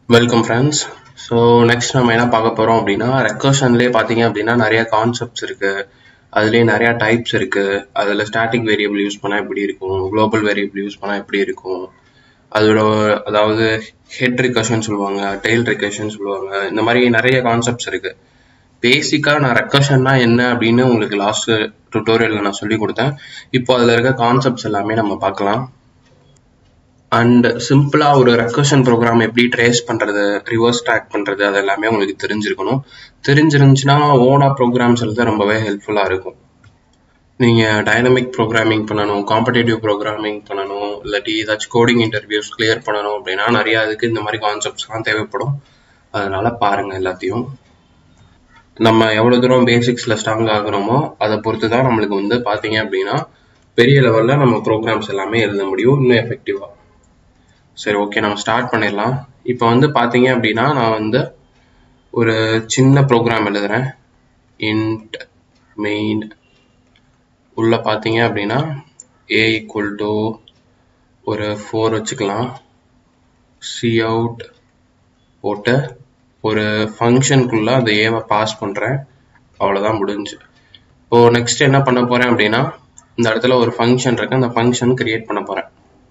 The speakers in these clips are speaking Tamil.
வெல்கம் ஃப்ரெண்ட்ஸ் ஸோ நெக்ஸ்ட் நம்ம என்ன பார்க்க போகிறோம் அப்படின்னா ரெக்கர்ஷன்லேயே பார்த்தீங்க அப்படின்னா நிறைய கான்செப்ட்ஸ் இருக்குது அதுலேயே நிறையா டைப்ஸ் இருக்குது அதில் ஸ்டாட்டிக் வேரியபிள் யூஸ் பண்ணால் எப்படி இருக்கும் குளோபல் வேரியபிள் யூஸ் பண்ணால் எப்படி இருக்கும் அதோட அதாவது ஹெட் ரிகர்ஷன் சொல்லுவாங்க டெய்ல் ரிகர்ஷன் சொல்லுவாங்க இந்த மாதிரி நிறைய கான்செப்ட்ஸ் இருக்குது பேசிக்காக நான் ரெக்கர்ஷன்னா என்ன அப்படின்னு உங்களுக்கு லாஸ்ட் டுட்டோரியலில் நான் சொல்லி கொடுத்தேன் இப்போ அதில் இருக்க கான்செப்ட்ஸ் எல்லாமே நம்ம பார்க்கலாம் அண்ட் சிம்பிளாக ஒரு ரெக்கர்ஷன் ப்ரோக்ராம் எப்படி ட்ரேஸ் பண்ணுறது ரிவர்ஸ் ட்ராக் பண்ணுறது அது எல்லாமே உங்களுக்கு தெரிஞ்சிருக்கணும் தெரிஞ்சிருந்துச்சுன்னா ஓனா ப்ரோக்ராம்ஸ் எழுத ரொம்பவே ஹெல்ப்ஃபுல்லாக இருக்கும் நீங்கள் டைனமிக் ப்ரோக்ராமிங் பண்ணணும் காம்படேட்டிவ் ப்ரோக்ராமிங் பண்ணணும் இல்லாட்டி ஏதாச்சும் கோடிங் இன்டர்வியூஸ் கிளியர் பண்ணணும் அப்படின்னா நிறையா அதுக்கு இந்த மாதிரி கான்செப்ட்ஸ்லாம் தேவைப்படும் அதனால பாருங்கள் எல்லாத்தையும் நம்ம எவ்வளோ தூரம் பேசிக்ஸில் ஸ்ட்ராங் ஆகுறோமோ அதை பொறுத்து தான் நம்மளுக்கு வந்து பார்த்தீங்க அப்படின்னா பெரிய லெவலில் நம்ம ப்ரோக்ராம்ஸ் எல்லாமே எழுத முடியும் இன்னும் எஃபெக்டிவாக சரி ஓகே நம்ம ஸ்டார்ட் பண்ணிடலாம் இப்போ வந்து பார்த்தீங்க அப்படின்னா நான் வந்து ஒரு சின்ன ப்ரோக்ராம் எழுதுறேன் இன்ட் மெயின் உள்ள பார்த்தீங்க அப்படின்னா ஏ ஈக்குவல் டு ஒரு ஃபோர் வச்சுக்கலாம் சி அவுட் போட்டு ஒரு ஃபங்க்ஷனுக்குள்ள அந்த ஏவை பாஸ் பண்ணுறேன் அவ்வளோதான் முடிஞ்சு இப்போது நெக்ஸ்ட் என்ன பண்ண போகிறேன் அப்படின்னா இந்த இடத்துல ஒரு ஃபங்க்ஷன் இருக்கு அந்த ஃபங்க்ஷன் கிரியேட் பண்ண போகிறேன்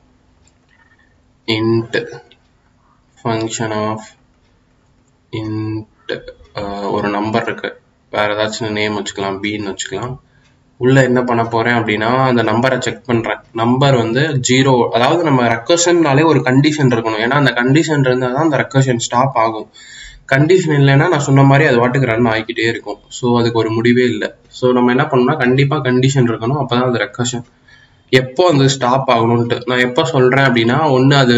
int function of int ஒரு நம்பர் இருக்கு வேற ஏதாச்சும் நேம் வச்சுக்கலாம் பின்னு வச்சுக்கலாம் உள்ள என்ன பண்ண போறேன் அப்படின்னா அந்த நம்பரை செக் பண்றேன் நம்பர் வந்து ஜீரோ அதாவது நம்ம ரெக்கர்ஷன்னாலே ஒரு கண்டிஷன் இருக்கணும் ஏன்னா அந்த கண்டிஷன் இருந்தால் தான் அந்த ரெக்கர்ஷன் ஸ்டாப் ஆகும் கண்டிஷன் இல்லைன்னா நான் சொன்ன மாதிரி அது வாட்டுக்கு ரன் ஆகிக்கிட்டே இருக்கும் ஸோ அதுக்கு ஒரு முடிவே இல்லை ஸோ நம்ம என்ன பண்ணணும்னா கண்டிப்பாக கண்டிஷன் இருக்கணும் அப்போதான் அது ரெக்கர்ஷன் எப்போ அந்த ஸ்டாப் ஆகணும்ட்டு நான் எப்போ சொல்கிறேன் அப்படின்னா ஒன்று அது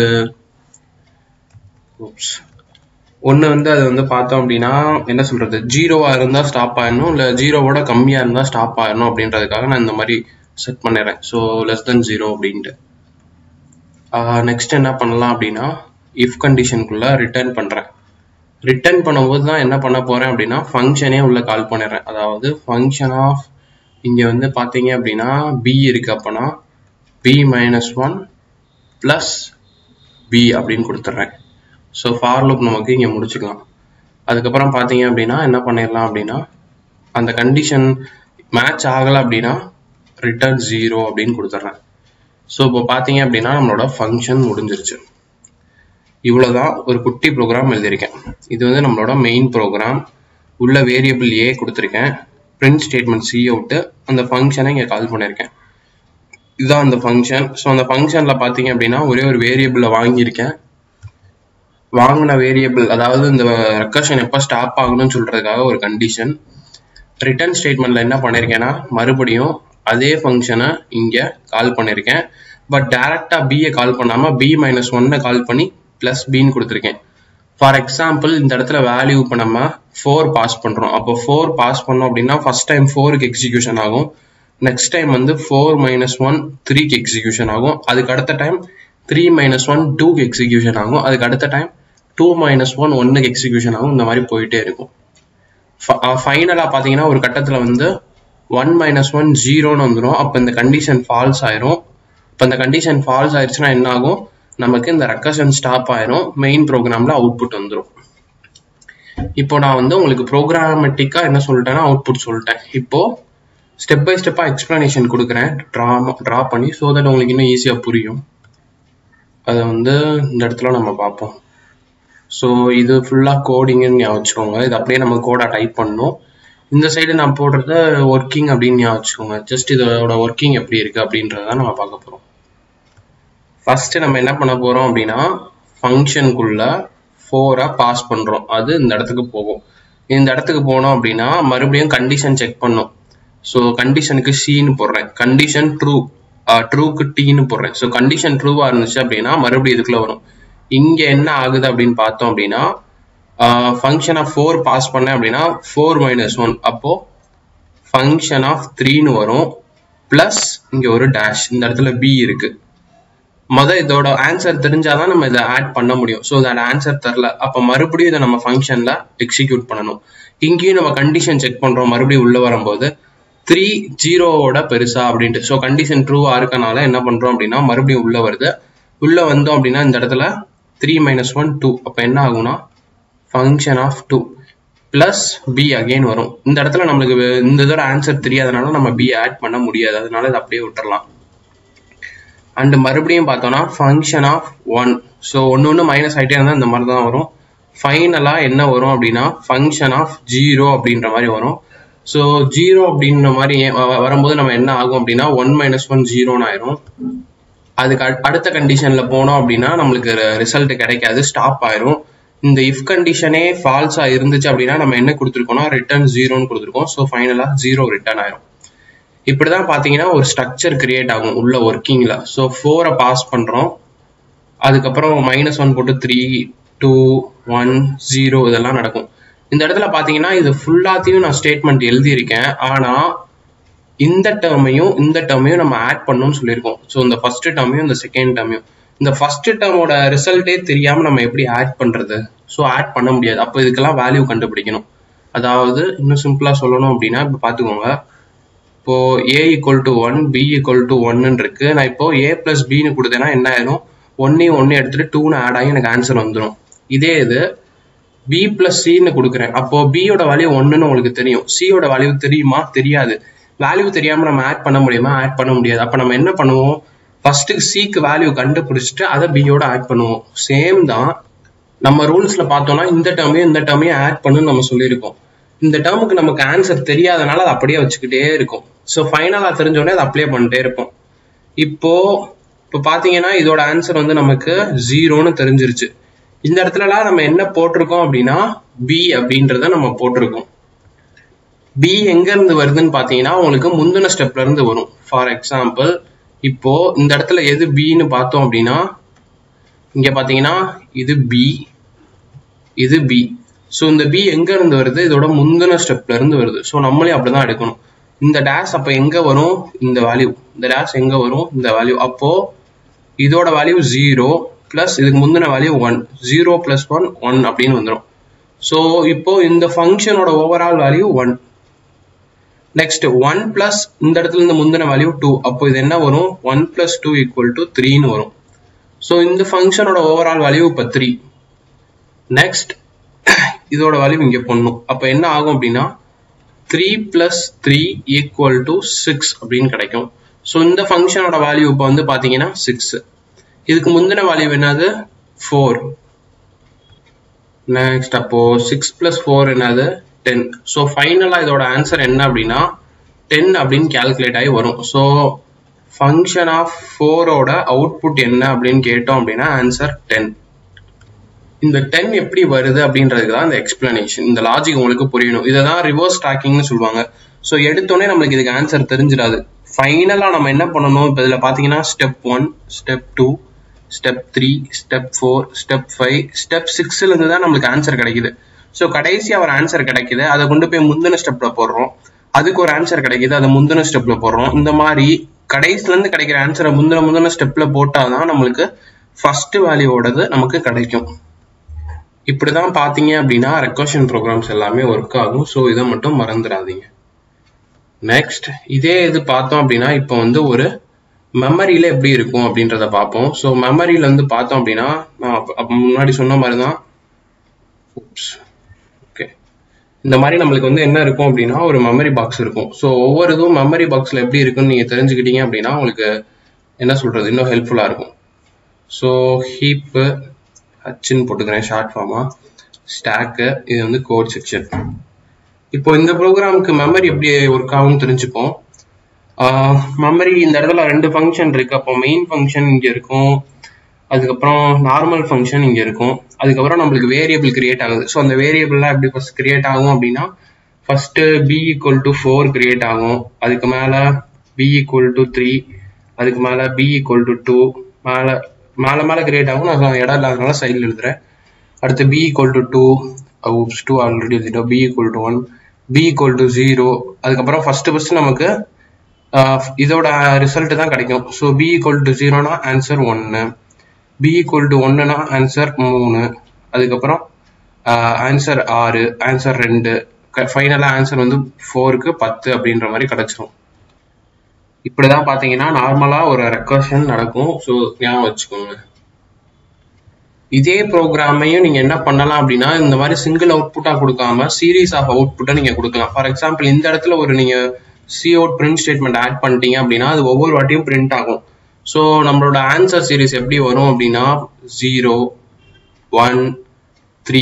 ஒன்று வந்து அது வந்து பார்த்தோம் அப்படின்னா என்ன சொல்கிறது ஜீரோவாக இருந்தால் ஸ்டாப் ஆயிடணும் இல்லை ஜீரோவோட கம்மியாக இருந்தால் ஸ்டாப் ஆயிடணும் அப்படின்றதுக்காக நான் இந்த மாதிரி செட் பண்ணிடுறேன் ஸோ லெஸ் தென் ஜீரோ அப்படின்ட்டு நெக்ஸ்ட் என்ன பண்ணலாம் அப்படின்னா இஃப் கண்டிஷனுக்குள்ளே ரிட்டர்ன் பண்ணுறேன் ரிட்டர்ன் பண்ணும்போது தான் என்ன பண்ண போகிறேன் அப்படின்னா ஃபங்க்ஷனே உள்ள கால் பண்ணிடுறேன் அதாவது ஃபங்க்ஷன் ஆஃப் இங்கே வந்து பார்த்தீங்க அப்படின்னா பி இருக்கு அப்போனா B minus one plus B அப்படின்னு கொடுத்துட்றேன் ஸோ ஃபார் லூப் நமக்கு இங்கே முடிச்சுக்கலாம் அதுக்கப்புறம் பார்த்தீங்க அப்படின்னா என்ன பண்ணிடலாம் அப்படின்னா அந்த கண்டிஷன் மேட்ச் ஆகலை அப்படின்னா ரிட்டர்ன் ஜீரோ அப்படின்னு கொடுத்துட்றேன் ஸோ இப்போ பார்த்தீங்க அப்படின்னா நம்மளோட ஃபங்க்ஷன் முடிஞ்சிருச்சு இவ்வளோதான் ஒரு குட்டி ப்ரோக்ராம் எழுதியிருக்கேன் இது வந்து நம்மளோட மெயின் ப்ரோக்ராம் உள்ள வேரியபிள் ஏ கொடுத்துருக்கேன் பிரிண்ட் ஸ்டேட்மெண்ட் சி அவுட்டு அந்த ஃபங்க்ஷனை இங்கே கால் பண்ணியிருக்கேன் இதுதான் அந்த ஃபங்க்ஷன் ஸோ அந்த ஃபங்க்ஷனில் பார்த்தீங்க அப்படின்னா ஒரே ஒரு வேரியபிளை வாங்கியிருக்கேன் வாங்கின வேரியபிள் அதாவது இந்த ரெக்கர்ஷன் எப்போ ஸ்டாப் ஆகணும்னு சொல்கிறதுக்காக ஒரு கண்டிஷன் ரிட்டர்ன் ஸ்டேட்மெண்ட்டில் என்ன பண்ணியிருக்கேன்னா மறுபடியும் அதே ஃபங்க்ஷனை இங்கே கால் பண்ணியிருக்கேன் பட் டேரெக்டாக பியை கால் பண்ணாமல் பி மைனஸ் ஒன்னை கால் பண்ணி ப்ளஸ் பின்னு கொடுத்துருக்கேன் ஃபார் எக்ஸாம்பிள் இந்த இடத்துல வேல்யூ இப்போ நம்ம ஃபோர் பாஸ் பண்ணுறோம் அப்போ ஃபோர் பாஸ் பண்ணோம் அப்படின்னா ஃபர்ஸ்ட் டைம் ஃபோருக்கு எக்ஸிக்யூஷன் ஆகும் நெக்ஸ்ட் டைம் வந்து ஃபோர் மைனஸ் ஒன் த்ரீக்கு எக்ஸிக்யூஷன் ஆகும் அதுக்கு அடுத்த டைம் த்ரீ மைனஸ் ஒன் டூக்கு எக்ஸிக்யூஷன் ஆகும் அதுக்கு அடுத்த டைம் டூ மைனஸ் ஒன் ஒன்னுக்கு எக்ஸிக்யூஷன் ஆகும் இந்த மாதிரி போயிட்டே இருக்கும் ஃபைனலாக பார்த்தீங்கன்னா ஒரு கட்டத்தில் வந்து ஒன் மைனஸ் ஒன் ஜீரோன்னு வந்துடும் அப்போ இந்த கண்டிஷன் ஃபால்ஸ் ஆயிரும் இப்போ இந்த கண்டிஷன் ஃபால்ஸ் ஆயிடுச்சுன்னா என்ன ஆகும் நமக்கு இந்த ரெக்கர்ஷன் ஸ்டாப் ஆயிரும் மெயின் ப்ரோக்ராமில் அவுட்புட் வந்துடும் இப்போ நான் வந்து உங்களுக்கு ப்ரோக்ராமேட்டிக்காக என்ன சொல்லிட்டேன்னா அவுட்புட் சொல்லிட்டேன் இப்போ ஸ்டெப் பை ஸ்டெப்பாக எக்ஸ்பிளனேஷன் கொடுக்குறேன் ட்ரா ட்ரா பண்ணி ஸோ தட் உங்களுக்கு இன்னும் ஈஸியாக புரியும் அதை வந்து இந்த இடத்துல நம்ம பார்ப்போம் ஸோ இது ஃபுல்லாக கோடிங்குன்னு ஞாபகம் வச்சுக்கோங்க இது அப்படியே நம்ம கோடாக டைப் பண்ணணும் இந்த சைடு நான் போடுறத ஒர்க்கிங் அப்படின்னு ஞாபகம் வச்சுக்கோங்க ஜஸ்ட் இதோட ஒர்க்கிங் எப்படி இருக்குது அப்படின்றத நம்ம பார்க்க போகிறோம் ஃபஸ்ட்டு நம்ம என்ன பண்ண போகிறோம் அப்படின்னா ஃபங்க்ஷனுக்குள்ள ஃபோராக பாஸ் பண்ணுறோம் அது இந்த இடத்துக்கு போகும் இந்த இடத்துக்கு போனோம் அப்படின்னா மறுபடியும் கண்டிஷன் செக் பண்ணும் ஸோ கண்டிஷனுக்கு சின்னு போடுறேன் கண்டிஷன் ட்ரூ ட்ரூக்கு டீன்னு போடுறேன் ஸோ கண்டிஷன் ட்ரூவாக இருந்துச்சு அப்படின்னா மறுபடியும் இதுக்குள்ள வரும் இங்கே என்ன ஆகுது அப்படின்னு பார்த்தோம் அப்படின்னா ஃபங்க்ஷன் ஆஃப் ஃபோர் பாஸ் பண்ணேன் அப்படின்னா ஃபோர் மைனஸ் ஒன் அப்போ ஃபங்க்ஷன் ஆஃப் த்ரீன்னு வரும் ப்ளஸ் இங்கே ஒரு டேஷ் இந்த இடத்துல பி இருக்கு மொதல் இதோட ஆன்சர் தெரிஞ்சாதான் நம்ம இதை ஆட் பண்ண முடியும் ஸோ இதோட ஆன்சர் தெரில அப்போ மறுபடியும் இதை நம்ம ஃபங்க்ஷனில் எக்ஸிக்யூட் பண்ணணும் இங்கேயும் நம்ம கண்டிஷன் செக் பண்ணுறோம் மறுபடியும் உள்ளே வரும்போது த்ரீ ஜீரோவோட பெருசா அப்படின்ட்டு ஸோ கண்டிஷன் ட்ரூவாக இருக்கனால என்ன பண்ணுறோம் அப்படின்னா மறுபடியும் உள்ளே வருது உள்ளே வந்தோம் அப்படின்னா இந்த இடத்துல த்ரீ மைனஸ் ஒன் டூ அப்போ என்ன ஆகும்னா function of two plus B again வரும் இந்த இடத்துல நம்மளுக்கு வே- இந்த இதோட ஆன்சர் தெரியாதனால நம்ம பி ஆட் பண்ண முடியாது அதனால இதை அப்படியே விட்டுறலாம் அண்ட் மறுபடியும் பார்த்தோம்னா ஃபங்க்ஷன் ஆஃப் ஒன் ஸோ ஒன்று ஒன்று மைனஸ் ஆகிட்டே இருந்தால் இந்த மாதிரி தான் வரும் ஃபைனலாக என்ன வரும் அப்படின்னா ஃபங்க்ஷன் ஆஃப் ஜீரோ அப்படின்ற மாதிரி வரும் ஸோ ஜீரோ அப்படின்ற மாதிரி ஏன் வ- வரும்போது நம்ம என்ன ஆகும் அப்படின்னா ஒன் மைனஸ் ஒன் ஜீரோன்னு ஆயிரும் அதுக்கு அடு- அடுத்த கண்டிஷன்ல போனோம் அப்படின்னா நம்மளுக்கு ரிசல்ட் கிடைக்காது ஸ்டாப் ஆயிரும் இந்த இஃப் கண்டிஷனே ஃபால்ஸா இருந்துச்சு அப்படின்னா நம்ம என்ன கொடுத்துருக்கோம்னா ரிட்டர்ன் ஜீரோன்னு கொடுத்துருக்கோம் ஸோ ஃபைனலா ஜீரோ ரிட்டர்ன் ஆயிரும் இப்படிதான் பாத்தீங்கன்னா ஒரு ஸ்ட்ரக்சர் கிரியேட் ஆகும் உள்ள ஒர்க்கிங்ல ஸோ ஃபோரை பாஸ் பண்றோம் அதுக்கப்புறம் மைனஸ் ஒன் போட்டு த்ரீ டூ ஒன் ஜீரோ இதெல்லாம் நடக்கும் இந்த இடத்துல பாத்தீங்கன்னா இது ஃபுல்லாத்தையும் நான் ஸ்டேட்மெண்ட் எழுதியிருக்கேன் ஆனா இந்த டேர்மையும் இந்த டேர்மையும் நம்ம ஆட் பண்ணணும்னு சொல்லியிருக்கோம் ஸோ இந்த ஃபர்ஸ்ட் டேர்மையும் இந்த செகண்ட் டேர்மையும் இந்த ஃபர்ஸ்ட் டேர்மோட ரிசல்ட்டே தெரியாம நம்ம எப்படி ஆட் பண்றது ஸோ ஆட் பண்ண முடியாது அப்போ இதுக்கெல்லாம் வேல்யூ கண்டுபிடிக்கணும் அதாவது இன்னும் சிம்பிளா சொல்லணும் அப்படின்னா இப்போ பார்த்துக்கோங்க இப்போ A equal to one B equal to ஒன்னு இருக்கு நான் இப்போ ஏ பிளஸ் பின்னு கொடுத்தேன்னா என்ன ஆயிரும் ஒன்னையும் ஒன்னு எடுத்துட்டு டூன்னு ஆட் ஆகி எனக்கு ஆன்சர் வந்துடும் இதே இது பி பிளஸ் சின்னு கொடுக்குறேன் அப்போ பியோட வேல்யூ ஒன்றுன்னு உங்களுக்கு தெரியும் சியோட வேல்யூ தெரியுமா தெரியாது வேல்யூ தெரியாம நம்ம ஆட் பண்ண முடியுமா ஆட் பண்ண முடியாது அப்ப நம்ம என்ன பண்ணுவோம் ஃபர்ஸ்ட் சிக்கு வேல்யூ கண்டுபிடிச்சிட்டு அதை பியோட ஆட் பண்ணுவோம் சேம் தான் நம்ம ரூல்ஸ்ல பார்த்தோம்னா இந்த டேர்மையும் இந்த டேர்மையும் ஆட் பண்ணுன்னு நம்ம சொல்லியிருக்கோம் இந்த டேர்முக்கு நமக்கு ஆன்சர் தெரியாதனால அதை அப்படியே வச்சுக்கிட்டே இருக்கும் ஸோ ஃபைனலா தெரிஞ்சோடனே அதை அப்ளை பண்ணிட்டே இருப்போம் இப்போ இப்போ பாத்தீங்கன்னா இதோட ஆன்சர் வந்து நமக்கு ஜீரோன்னு தெரிஞ்சிருச்சு இந்த இடத்துலலாம் நம்ம என்ன போட்டிருக்கோம் அப்படின்னா பி அப்படின்றத நம்ம போட்டிருக்கோம் பி எங்க இருந்து வருதுன்னு பாத்தீங்கன்னா உங்களுக்கு முந்தின ஸ்டெப்ல இருந்து வரும் ஃபார் எக்ஸாம்பிள் இப்போ இந்த இடத்துல எது பின்னு பார்த்தோம் அப்படின்னா இங்க பாத்தீங்கன்னா இது பி இது பி ஸோ இந்த பி எங்க இருந்து வருது இதோட முந்தின ஸ்டெப்ல இருந்து வருது ஸோ நம்மளே அப்படிதான் எடுக்கணும் இந்த டேஷ் அப்ப எங்க வரும் இந்த வேல்யூ இந்த டேஷ் எங்க வரும் இந்த வேல்யூ அப்போ இதோட வேல்யூ ஜீரோ பிளஸ் இதுக்கு முந்தின value one zero plus one one அப்படின்னு வந்துடும் ஸோ இப்போ இந்த ஃபங்க்ஷனோட overall value one next one plus இந்த இடத்துல இருந்து முந்தின வேல்யூ டூ அப்போ இது என்ன வரும் one plus two equal to த்ரீன்னு வரும் ஸோ இந்த ஃபங்க்ஷனோட ஓவரால் வேல்யூ இப்போ த்ரீ நெக்ஸ்ட் இதோட வேல்யூ இங்கே பண்ணும் அப்போ என்ன ஆகும் அப்படின்னா three plus three equal to six அப்படின்னு கிடைக்கும் ஸோ இந்த ஃபங்க்ஷனோட வேல்யூ இப்போ வந்து பார்த்தீங்கன்னா சிக்ஸ் இதுக்கு முந்தின வேல்யூ என்னது ஃபோர் நெக்ஸ்ட் அப்போ சிக்ஸ் பிளஸ் ஃபோர் என்னது டென் ஸோ ஃபைனலாக இதோட ஆன்சர் என்ன அப்படின்னா டென் அப்படின்னு கால்குலேட் ஆகி வரும் ஸோ ஃபங்க்ஷன் ஆஃப் ஃபோரோட அவுட்புட் என்ன அப்படின்னு கேட்டோம் அப்படின்னா ஆன்சர் டென் இந்த டென் எப்படி வருது அப்படின்றதுக்கு தான் இந்த எக்ஸ்பிளனேஷன் இந்த லாஜிக் உங்களுக்கு புரியணும் இதை தான் ரிவர்ஸ் ட்ராக்கிங்னு சொல்லுவாங்க ஸோ எடுத்தோடனே நம்மளுக்கு இதுக்கு ஆன்சர் தெரிஞ்சிடாது ஃபைனலாக நம்ம என்ன பண்ணணும் இப்போ இதில் பார்த்தீங்கன்னா step one step two step three step four step five step சிக்ஸ்ல இருந்து தான் நம்மளுக்கு ஆன்சர் கிடைக்குது ஸோ கடைசியாக ஒரு ஆன்சர் கிடைக்குது அதை கொண்டு போய் முந்தின ஸ்டெப்ல போடுறோம் அதுக்கு ஒரு ஆன்சர் கிடைக்குது அதை முந்தின ஸ்டெப்ல போடுறோம் இந்த மாதிரி கடைசில இருந்து கிடைக்கிற ஆன்சரை முந்தின முந்தின ஸ்டெப்ல போட்டாதான் நம்மளுக்கு ஃபர்ஸ்ட் வேல்யூவோடது நமக்கு கிடைக்கும் இப்படிதான் பாத்தீங்க அப்படின்னா ரெக்கர்ஷன் ப்ரோக்ராம்ஸ் எல்லாமே ஒர்க் ஆகும் ஸோ இதை மட்டும் மறந்துடாதீங்க நெக்ஸ்ட் இதே இது பார்த்தோம் அப்படின்னா இப்போ வந்து ஒரு மெமரியில எப்படி இருக்கும் அப்படின்றத பார்ப்போம் ஸோ மெமரியில வந்து பார்த்தோம் அப்படின்னா நான் அப்ப- அப்ப முன்னாடி சொன்ன மாதிரி தான் ஓகே இந்த மாதிரி நம்மளுக்கு வந்து என்ன இருக்கும் அப்படின்னா ஒரு மெமரி பாக்ஸ் இருக்கும் ஸோ ஒவ்வொரு இதுவும் மெமரி பாக்ஸ்ல எப்படி இருக்குன்னு நீங்க தெரிஞ்சுக்கிட்டீங்க அப்படின்னா உங்களுக்கு என்ன சொல்றது இன்னும் ஹெல்ப்ஃபுல்லா இருக்கும் ஸோ ஹீப்பு ஹச்சுன்னு போட்டுக்கிறேன் ஷார்ட் ஃபார்மா ஸ்டாக்கு இது வந்து கோட் செக்ஷன் இப்போ இந்த ப்ரோக்ராமுக்கு மெமரி எப்படி ஒர்க் ஆகும்னு தெரிஞ்சுப்போம் மெமரி இந்த இடத்துல ரெண்டு ஃபங்க்ஷன் இருக்கு அப்போ மெயின் ஃபங்க்ஷன் இங்க இருக்கும் அதுக்கப்புறம் நார்மல் ஃபங்க்ஷன் இங்க இருக்கும் அதுக்கப்புறம் நம்மளுக்கு வேரியபிள் கிரியேட் ஆகுது ஸோ அந்த வேரியபிள்லாம் எப்படி ஃபர்ஸ்ட் கிரியேட் ஆகும் அப்படின்னா first B equal to four create ஆகும் அதுக்கு மேல பி ஈக்குவல் டு த்ரீ அதுக்கு மேல பி ஈக்குவல் டு டூ மேல மேல மேல கிரியேட் ஆகும் நான் இடம் இல்லாதனால சைடில் எழுதுறேன் அடுத்து B equal to two oops two already எழுதிட்டோம் B equal to one B equal to zero அதுக்கப்புறம் ஃபர்ஸ்ட் ஃபர்ஸ்ட் நமக்கு ஆஹ் இதோட ரிசல்ட் தான் கிடைக்கும் ஸோ பி ஈக்குவல் டு ஜீரோனா ஆன்சர் ஒன்று பி ஈக்குவல் டு ஒன்னுனா ஆன்சர் மூணு அதுக்கப்புறம் ஆன்சர் ஆறு ஆன்சர் ரெண்டு ஃபைனலாக ஆன்சர் வந்து ஃபோருக்கு பத்து அப்படின்ற மாதிரி கிடைச்சிரும் இப்படிதான் பார்த்தீங்கன்னா நார்மலாக ஒரு ரெக்கர்ஷன் நடக்கும் ஸோ ஞாபகம் வச்சுக்கோங்க இதே ப்ரோக்ராமையும் நீங்க என்ன பண்ணலாம் அப்படின்னா இந்த மாதிரி சிங்கிள் அவுட்புட்டா கொடுக்காம சீரீஸ் ஆஃப் அவுட்புட்டை நீங்க கொடுக்கலாம் ஃபார் எக்ஸாம்பிள் இந்த இடத்துல ஒரு நீங்க C out print statement add பண்ணிட்டீங்க அப்படின்னா அது ஒவ்வொரு வாட்டியும் பிரிண்ட் ஆகும் ஸோ நம்மளோட ஆன்சர் சீரீஸ் எப்படி வரும் அப்படின்னா zero one three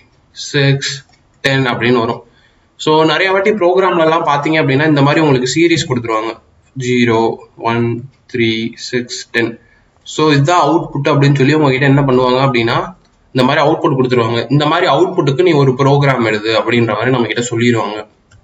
six ten அப்படின்னு வரும் ஸோ நிறைய வாட்டி ப்ரோக்ராம்லலாம் பார்த்தீங்க அப்படின்னா இந்த மாதிரி உங்களுக்கு சீரீஸ் கொடுத்துருவாங்க zero one three six ten so இதுதான் அவுட்புட் அப்படின்னு சொல்லி உங்ககிட்ட என்ன பண்ணுவாங்க அப்படின்னா இந்த மாதிரி அவுட்புட் கொடுத்துருவாங்க இந்த மாதிரி அவுட்புட்டுக்கு நீ ஒரு ப்ரோக்ராம் எழுது அப்படின்ற மாதிரி நம்ம கிட்ட சொல்லிடுவாங்க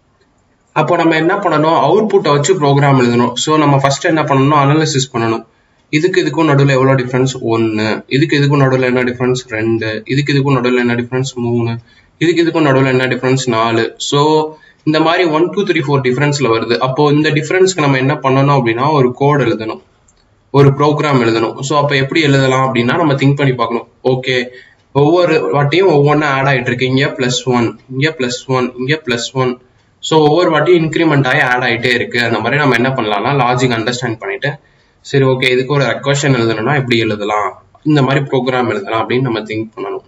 அப்போ நம்ம என்ன பண்ணணும் அவுட்புட்டை வச்சு ப்ரோக்ராம் எழுதணும் ஸோ நம்ம ஃபர்ஸ்ட் என்ன பண்ணணும் அனாலிசிஸ் பண்ணணும் இதுக்கு இதுக்கும் நடுவில் எவ்வளோ டிஃப்ரென்ஸ் ஒன்று இதுக்கு இதுக்கும் நடுவில் என்ன டிஃப்ரென்ஸ் ரெண்டு இதுக்கு இதுக்கும் நடுவில் என்ன டிஃப்ரென்ஸ் மூணு இதுக்கு இதுக்கும் நடுவில் என்ன டிஃப்ரென்ஸ் நாலு ஸோ இந்த மாதிரி ஒன் டூ த்ரீ ஃபோர் டிஃப்ரென்ஸ்ல வருது அப்போ இந்த டிஃப்ரென்ஸ்க்கு நம்ம என்ன பண்ணணும் அப்படின்னா ஒரு கோட் எழுதணும் ஒரு ப்ரோக்ராம் எழுதணும் ஸோ அப்போ எப்படி எழுதலாம் அப்படின்னா நம்ம திங்க் பண்ணி பார்க்கணும் ஓகே ஒவ்வொரு வாட்டியும் ஒவ்வொன்றும் ஆட் ஆகிட்டு இருக்கு இங்கே ப்ளஸ் ஒன் இங்கே ப்ளஸ் ஒன் இங்கே ப்ளஸ் ஒன் ஸோ ஒவ்வொரு வாட்டியும் இன்க்ரிமெண்ட் ஆகி ஆட் ஆகிட்டே இருக்கு அந்த மாதிரி நம்ம என்ன பண்ணலாம்னா லாஜிக் அண்டர்ஸ்டாண்ட் பண்ணிட்டு சரி ஓகே இதுக்கு ஒரு ரெக்வஷன் எழுதணும்னா எப்படி எழுதலாம் இந்த மாதிரி ப்ரோக்ராம் எழுதலாம் அப்படின்னு நம்ம திங்க் பண்ணணும்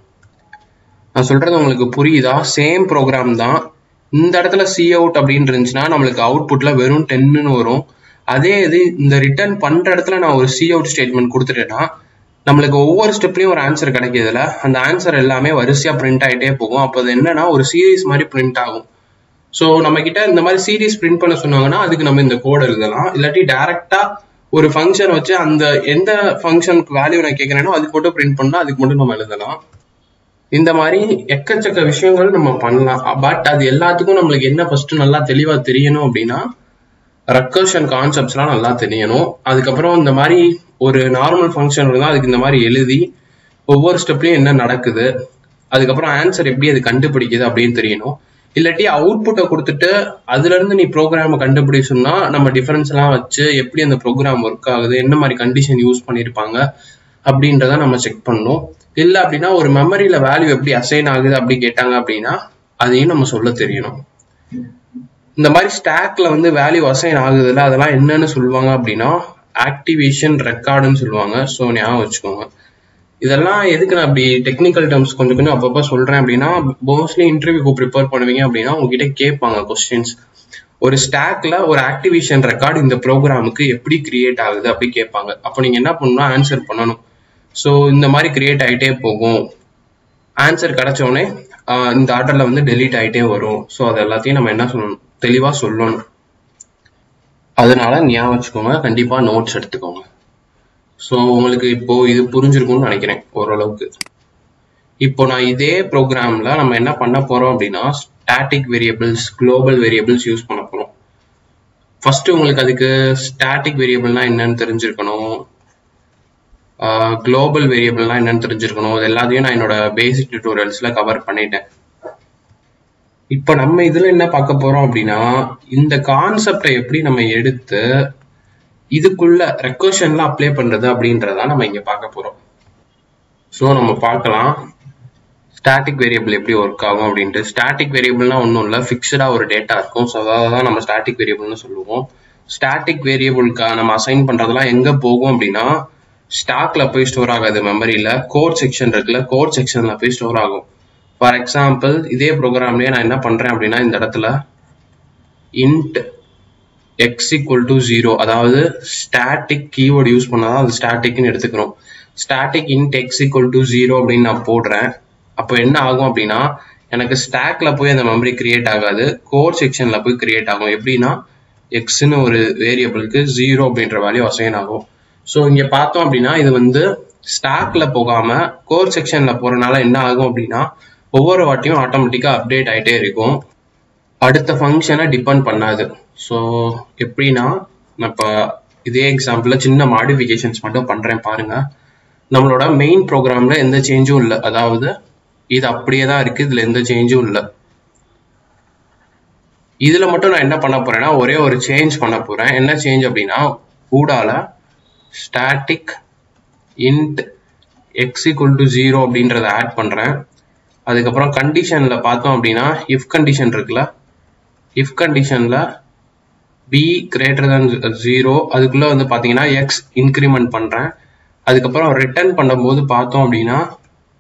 நான் சொல்றது உங்களுக்கு புரியுதா சேம் ப்ரோக்ராம் தான் இந்த இடத்துல சி அவுட் அப்படின்னு இருந்துச்சுன்னா நம்மளுக்கு அவுட்புட்ல வெறும் டென்னு வரும் அதே இது இந்த ரிட்டர்ன் பண்ற இடத்துல நான் ஒரு சி அவுட் ஸ்டேட்மெண்ட் கொடுத்துட்டேன்னா நம்மளுக்கு ஒவ்வொரு ஸ்டெப்லயும் ஒரு ஆன்சர் கிடைக்கிறதுல அந்த ஆன்சர் எல்லாமே வரிசையா பிரிண்ட் ஆகிட்டே போகும் அப்போ அது என்னன்னா ஒரு சீரீஸ் மாதிரி பிரிண்ட் ஆகும் ஸோ நம்ம கிட்ட இந்த மாதிரி சீரீஸ் பிரிண்ட் பண்ண சொன்னாங்கன்னா அதுக்கு நம்ம இந்த கோட் எழுதலாம் இல்லாட்டி டைரக்டா ஒரு ஃபங்க்ஷன் வச்சு அந்த எந்த ஃபங்க்ஷனுக்கு வேல்யூ நான் கேட்கறேனோ அதுக்கு மட்டும் பிரிண்ட் பண்ணா அதுக்கு மட்டும் நம்ம எழுதலாம் இந்த மாதிரி எக்கச்சக்க விஷயங்கள் நம்ம பண்ணலாம் பட் அது எல்லாத்துக்கும் நம்மளுக்கு என்ன ஃபர்ஸ்ட் நல்லா தெளிவா தெரியணும் அப்படின்னா ரெக்கர்ஷன் கான்செப்ட்ஸ்லாம் நல்லா தெரியணும் அதுக்கப்புறம் இந்த மாதிரி ஒரு நார்மல் ஃபங்க்ஷன் இருந்தால் அதுக்கு இந்த மாதிரி எழுதி ஒவ்வொரு ஸ்டெப்லையும் என்ன நடக்குது அதுக்கப்புறம் ஆன்சர் எப்படி அது கண்டுபிடிக்குது அப்படின்னு தெரியணும் இல்லாட்டி அவுட்புட்டை கொடுத்துட்டு அதுல இருந்து நீ ப்ரோக்ராமை கண்டுபிடி சொன்னா நம்ம டிஃபரன்ஸ் எல்லாம் வச்சு எப்படி அந்த ப்ரோக்ராம் ஒர்க் ஆகுது என்ன மாதிரி கண்டிஷன் யூஸ் பண்ணியிருப்பாங்க அப்படின்றத நம்ம செக் பண்ணணும் இல்லை அப்படின்னா ஒரு மெமரியில வேல்யூ எப்படி அசைன் ஆகுது அப்படி கேட்டாங்க அப்படின்னா அதையும் நம்ம சொல்ல தெரியணும் இந்த மாதிரி ஸ்டாக்ல வந்து வேல்யூ அசைன் ஆகுதுல்ல அதெல்லாம் என்னன்னு சொல்லுவாங்க அப்படின்னா ஆக்டிவேஷன் ரெக்கார்டுன்னு சொல்லுவாங்க ஸோ ஞாபகம் வச்சுக்கோங்க இதெல்லாம் எதுக்கு நான் அப்படி டெக்னிக்கல் டேர்ம்ஸ் கொஞ்சம் கொஞ்சம் அப்பப்போ சொல்றேன் அப்படின்னா மோஸ்ட்லி இன்டர்வியூக்கு ப்ரிப்பேர் பண்ணுவீங்க அப்படின்னா உங்ககிட்ட கேட்பாங்க கொஸ்டின்ஸ் ஒரு ஸ்டாக்ல ஒரு ஆக்டிவேஷன் ரெக்கார்டு இந்த ப்ரோக்ராமுக்கு எப்படி கிரியேட் ஆகுது அப்படி கேட்பாங்க அப்போ நீங்க என்ன பண்ணணும் ஆன்சர் பண்ணணும் ஸோ இந்த மாதிரி கிரியேட் ஆகிட்டே போகும் ஆன்சர் கிடைச்ச உடனே இந்த ஆர்டர்ல வந்து டெலீட் ஆகிட்டே வரும் ஸோ அது எல்லாத்தையும் நம்ம என்ன சொல்லணும் தெளிவாக சொல்லணும் அதனால ஞாபகம் வச்சுக்கோங்க கண்டிப்பா நோட்ஸ் எடுத்துக்கோங்க ஸோ உங்களுக்கு இப்போ இது புரிஞ்சிருக்கும்னு நினைக்கிறேன் ஓரளவுக்கு இப்போ நான் இதே ப்ரோக்ராம்ல நம்ம என்ன பண்ண போறோம் அப்படின்னா static variables global variables use பண்ண போறோம் ஃபர்ஸ்ட் உங்களுக்கு அதுக்கு ஸ்டாட்டிக் வேரியபிள்னா என்னன்னு தெரிஞ்சிருக்கணும் குளோபல் வேரியபிள்னா என்னன்னு தெரிஞ்சிருக்கணும் இது எல்லாத்தையும் நான் என்னோட பேசிக் டியூட்டோரியல்ஸ்ல கவர் பண்ணிட்டேன் இப்போ நம்ம இதுல என்ன பார்க்க போறோம் அப்படின்னா இந்த கான்செப்டை எப்படி நம்ம எடுத்து இதுக்குள்ள ரெக்கர்ஷன்ல அப்ளை பண்றது அப்படின்றத நம்ம இங்க பார்க்க போறோம் ஸோ நம்ம பார்க்கலாம் ஸ்டாட்டிக் வேரியபிள் எப்படி ஒர்க் ஆகும் அப்படின்ட்டு ஸ்டாட்டிக் வேரியபிள்னா ஒன்றும் இல்லை ஃபிக்ஸ்டாக ஒரு டேட்டா இருக்கும் ஸோ அதாவது தான் நம்ம ஸ்டாட்டிக் வேரியபிள்னு சொல்லுவோம் ஸ்டாட்டிக் வேரியபிள்க்கு நம்ம அசைன் பண்றதெல்லாம் எங்க போகும் அப்படின்னா ஸ்டாக்ல போய் ஸ்டோர் ஆகாது மெமரியில கோட் செக்ஷன் இருக்குல்ல கோட் செக்ஷன்ல போய் ஸ்டோர் ஆகும் ஃபார் எக்ஸாம்பிள் இதே ப்ரோக்ராம்லயே நான் என்ன பண்றேன் அப்படின்னா இந்த இடத்துல int X equal to zero அதாவது ஸ்டாட்டிக் கீவேர்டு யூஸ் பண்ணாதான் அது ஸ்டாட்டிக்னு எடுத்துக்கிறோம் static int X equal to zero அப்படின்னு நான் போடுறேன் அப்போ என்ன ஆகும் அப்படின்னா எனக்கு ஸ்டாக்ல போய் அந்த மெமரி கிரியேட் ஆகாது கோர் செக்ஷன்ல போய் கிரியேட் ஆகும் எப்படின்னா எக்ஸ்னு ஒரு வேரியபிளுக்கு ஜீரோ அப்படின்ற வேல்யூ அசைன் ஆகும் ஸோ இங்க பார்த்தோம் அப்படின்னா இது வந்து ஸ்டாக்ல போகாம கோர் செக்ஷன்ல போறனால என்ன ஆகும் அப்படின்னா ஒவ்வொரு வாட்டியும் ஆட்டோமேட்டிக்கா அப்டேட் ஆயிட்டே இருக்கும் அடுத்த ஃபங்க்ஷனை டிபெண்ட் பண்ணாது ஸோ எப்படின்னா நான் இப்போ இதே எக்ஸாம்பிள்ல சின்ன மாடிஃபிகேஷன்ஸ் மட்டும் பண்றேன் பாருங்க நம்மளோட மெயின் ப்ரோக்ராம்ல எந்த சேஞ்சும் இல்லை அதாவது இது அப்படியே தான் இருக்கு இதுல எந்த சேஞ்சும் இல்லை இதுல மட்டும் நான் என்ன பண்ண போறேன்னா ஒரே ஒரு சேஞ்ச் பண்ண போறேன் என்ன சேஞ்ச் அப்படின்னா கூடால static int X equal to zero அப்படின்றத ஆட் பண்றேன் அதுக்கப்புறம் கண்டிஷன்ல பார்த்தோம் அப்படின்னா இஃப் கண்டிஷன் இருக்குல்ல இஃப் கண்டிஷன்ல பி கிரேட்டர் than ஜீரோ அதுக்குள்ள வந்து பாத்தீங்கன்னா எக்ஸ் இன்க்ரிமெண்ட் பண்றேன் அதுக்கப்புறம் ரிட்டர்ன் பண்ணும்போது பார்த்தோம் அப்படின்னா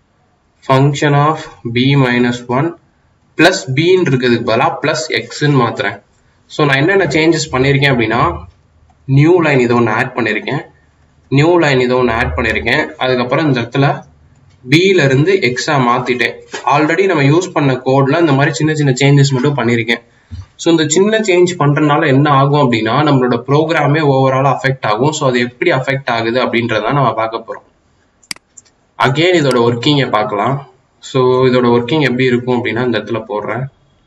function of B minus one plus பின்னு இருக்கிறதுக்கு பதிலாக பிளஸ் எக்ஸ்ன்னு மாத்துறேன் ஸோ நான் என்னென்ன சேஞ்சஸ் பண்ணியிருக்கேன் அப்படின்னா நியூ லைன் இதை ஒன்று ஆட் பண்ணியிருக்கேன் நியூ லைன் இதை ஒன்று ஆட் பண்ணியிருக்கேன் அதுக்கப்புறம் இந்த இடத்துல பில இருந்து எக்ஸா மாத்திட்டேன் ஆல்ரெடி நம்ம யூஸ் பண்ண கோட்ல இந்த மாதிரி சின்ன சின்ன சேஞ்சஸ் மட்டும் பண்ணியிருக்கேன் ஸோ இந்த சின்ன சேஞ்ச் பண்றதுனால என்ன ஆகும் அப்படின்னா நம்மளோட ப்ரோக்ராமே ஓவரால் அஃபெக்ட் ஆகும் ஸோ அது எப்படி அஃபெக்ட் ஆகுது அப்படின்றத நம்ம பார்க்க போறோம் அகெயின் இதோட ஒர்க்கிங்கை பார்க்கலாம் ஸோ இதோட ஒர்க்கிங் எப்படி இருக்கும் அப்படின்னா இந்த இடத்துல போடுறேன்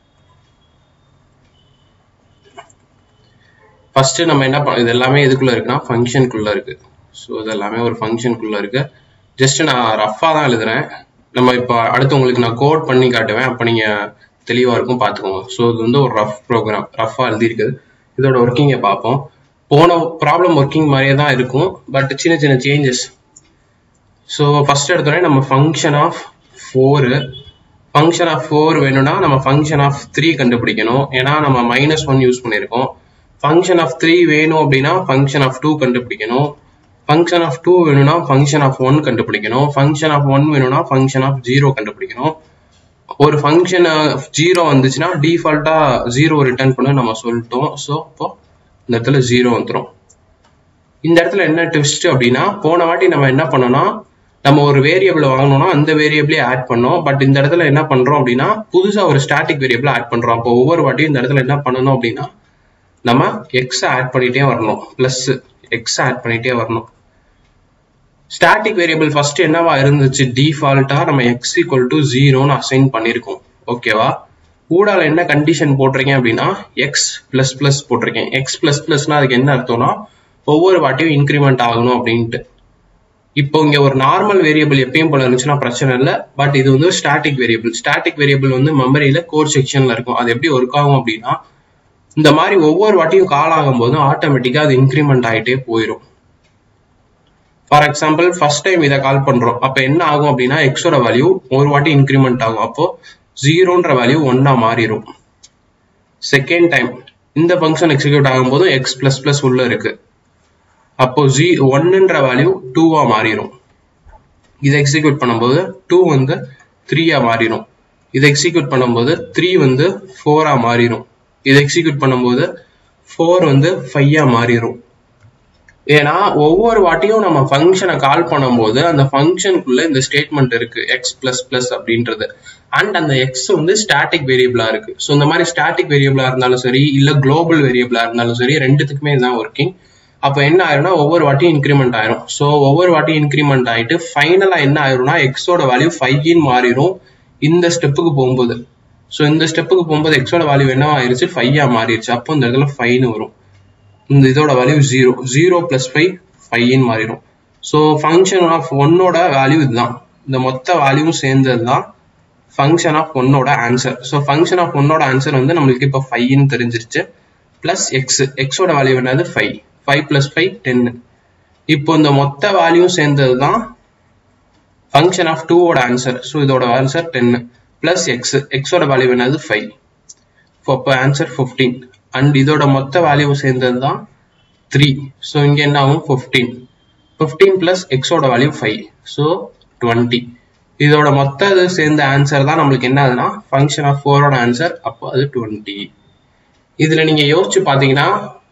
ஃபர்ஸ்ட் நம்ம என்ன இது எல்லாமே எதுக்குள்ள இருக்குன்னா ஃபங்க்ஷனுக்குள்ள இருக்கு ஸோ இது எல்லாமே ஒரு ஃபங்க்ஷனுக்குள்ள இருக்கு ஜஸ்ட் நான் ரஃபாக தான் எழுதுறேன் நம்ம இப்போ அடுத்து உங்களுக்கு நான் கோட் பண்ணி காட்டுவேன் அப்போ நீங்கள் தெளிவாக இருக்கும் பார்த்துக்கோங்க ஸோ இது வந்து ஒரு ரஃப் ப்ரோக்ராம் ரஃபாக எழுதியிருக்குது இதோட ஒர்க்கிங்கை பார்ப்போம் போன ப்ராப்ளம் ஒர்க்கிங் மாதிரியே தான் இருக்கும் பட் சின்ன சின்ன சேஞ்சஸ் ஸோ ஃபர்ஸ்ட் எடுத்தோடனே நம்ம function of four function of four வேணும்னா நம்ம ஃபங்க்ஷன் ஆஃப் த்ரீ கண்டுபிடிக்கணும் ஏன்னா நம்ம மைனஸ் ஒன் யூஸ் பண்ணியிருக்கோம் ஃபங்க்ஷன் ஆஃப் த்ரீ வேணும் அப்படின்னா ஃபங்க்ஷன் ஆஃப் டூ கண்டுபிடிக்கணும் ஃபங்க்ஷன் ஆஃப் டூ வேணும்னா ஃபங்க்ஷன் ஆஃப் ஒன் கண்டுபிடிக்கணும் ஃபங்க்ஷன் ஆஃப் ஒன் வேணும்னா ஃபங்க்ஷன் ஆஃப் ஜீரோ கண்டுபிடிக்கணும் ஒரு ஃபங்க்ஷன் ஆஃப் ஜீரோ வந்துச்சுன்னா டிஃபால்ட்டா ஜீரோ ரிட்டர்ன் பண்ண நம்ம சொல்லிட்டோம் ஸோ இப்போ இந்த இடத்துல ஜீரோ வந்துடும் இந்த இடத்துல என்ன ட்விஸ்ட் அப்படின்னா போன வாட்டி நம்ம என்ன பண்ணோம்னா நம்ம ஒரு வேரியபிள் வாங்கணும்னா அந்த வேரியபிளே ஆட் பண்ணோம் பட் இந்த இடத்துல என்ன பண்றோம் அப்படின்னா புதுசா ஒரு ஸ்டாட்டிக் வேரியபிள் ஆட் பண்றோம் அப்போ ஒவ்வொரு வாட்டியும் இந்த இடத்துல என்ன பண்ணணும் அப்படின்னா நம்ம எக்ஸ் ஆட் பண்ணிட்டே வரணும் பிளஸ் எக்ஸ் ஆட் பண்ணிட்டே வரணும் ஸ்டாட்டிக் வேரியபிள் ஃபர்ஸ்ட் என்னவா இருந்துச்சு டிஃபால்ட்டா நம்ம எக்ஸ் ஈக்குவல் டு ஜீரோன்னு அசைன் பண்ணிருக்கோம் ஓகேவா ஊடால என்ன கண்டிஷன் போட்டிருக்கேன் அப்படின்னா எக்ஸ் பிளஸ் பிளஸ் போட்டிருக்கேன் எக்ஸ் பிளஸ் பிளஸ்னா அதுக்கு என்ன அர்த்தம்னா ஒவ்வொரு வாட்டியும் இன்க்ரிமெண்ட் ஆகணும் அப்படின்ட்டு இப்போ இங்க ஒரு நார்மல் வேரியபிள் எப்பயும் போல இருந்துச்சுன்னா பிரச்சனை இல்லை பட் இது வந்து ஸ்டாட்டிக் வேரியபிள் ஸ்டாட்டிக் வேரியபிள் வந்து மெமரியில கோர் செக்ஷன்ல இருக்கும் அது எப்படி ஒர்க் ஆகும் அப்படின்னா இந்த மாதிரி ஒவ்வொரு வாட்டியும் கால் ஆகும் போதும் ஆட்டோமேட்டிக்கா அது இன்க்ரிமெண்ட் ஆகிட்டே போயிடும் ஃபார் எக்ஸாம்பிள் ஃபர்ஸ்ட் டைம் இதை கால் பண்றோம் அப்ப என்ன ஆகும் அப்படின்னா எக்ஸோட வேல்யூ ஒரு வாட்டி இன்க்ரிமெண்ட் ஆகும் அப்போ ஜீரோன்ற வேல்யூ ஒன்னா மாறிடும் செகண்ட் டைம் இந்த ஃபங்க்ஷன் எக்ஸிக்யூட் ஆகும் போதும் எக்ஸ் பிளஸ் பிளஸ் உள்ள இருக்கு அப்போ ஜி ஒன்னுன்ற வேல்யூ டூவா மாறிடும் இதை எக்ஸிக்யூட் பண்ணும்போது டூ வந்து த்ரீயா மாறிடும் இதை எக்ஸிக்யூட் பண்ணும்போது த்ரீ வந்து ஃபோரா மாறிடும் இதை எக்ஸிக்யூட் பண்ணும்போது ஃபோர் வந்து ஃபைவா மாறிடும் ஏன்னா ஒவ்வொரு வாட்டியும் நம்ம ஃபங்க்ஷனை கால் பண்ணும்போது அந்த ஃபங்க்ஷனுக்குள்ள இந்த ஸ்டேட்மெண்ட் இருக்கு எக்ஸ் பிளஸ் பிளஸ் அப்படின்றது அண்ட் அந்த எக்ஸ் வந்து ஸ்டாட்டிக் வேரியபிளா இருக்கு ஸோ இந்த மாதிரி ஸ்டாட்டிக் வேரியபிளா இருந்தாலும் சரி இல்ல குளோபல் வேரியபிளா இருந்தாலும் சரி ரெண்டுத்துக்குமே தான் ஒர்க்கிங் அப்போ என்ன ஆயிரும்னா ஒவ்வொரு வாட்டியும் இன்க்ரிமெண்ட் ஆயிரும் ஸோ ஒவ்வொரு வாட்டியும் இன்க்ரிமெண்ட் ஆயிட்டு ஃபைனலா என்ன ஆயிரும்னா எக்ஸோட வேல்யூ ஃபைவ்னு மாறிடும் இந்த ஸ்டெப்புக்கு போகும்போது ஸோ இந்த ஸ்டெப்புக்கு போகும்போது எக்ஸோட வேல்யூ என்ன ஆயிருச்சு ஃபைவா மாறிடுச்சு அப்போ இந்த இடத்துல ஃபைவ்னு வரும் இந்த இதோட value zero zero plus five ஃபைவ்னு மாறிடும் ஸோ ஃபங்க்ஷன் ஆஃப் ஒன்னோட வேல்யூ இதுதான் இந்த மொத்த வேல்யூவும் சேர்ந்தது தான் ஃபங்க்ஷன் ஆஃப் ஒன்னோட ஆன்சர் ஸோ ஃபங்க்ஷன் ஆஃப் ஒன்னோட ஆன்சர் வந்து நம்மளுக்கு இப்போ ஃபைவ்னு தெரிஞ்சிருச்சு பிளஸ் எக்ஸ் எக்ஸோட வேல்யூ என்னது ஃபைவ் ஃபைவ் பிளஸ் ஃபைவ் டென்னு இப்போ இந்த மொத்த வேல்யூ சேர்ந்தது தான் ஃபங்க்ஷன் ஆஃப் டூவோட ஆன்சர் ஸோ இதோட ஆன்சர் டென்னு பிளஸ் எக்ஸ் எக்ஸோட வேல்யூ என்னது ஃபைவ் அப்போ ஆன்சர் ஃபிஃப்டீன் அண்ட் இதோட மொத்த வேல்யூ சேர்ந்தது தான் த்ரீ ஸோ இங்கே என்ன ஆகும் ஃபிஃப்டீன் ஃபிஃப்டீன் பிளஸ் எக்ஸோட வேல்யூ ஃபைவ் ஸோ டுவெண்ட்டி இதோட மொத்த இது சேர்ந்த ஆன்சர் தான் நம்மளுக்கு என்ன ஆகுதுன்னா ஃபங்க்ஷன் ஆஃப் ஃபோரோட ஆன்சர் அப்போ அது டுவெண்ட்டி இதுல நீங்க யோசிச்சு பாத்தீங்கன்னா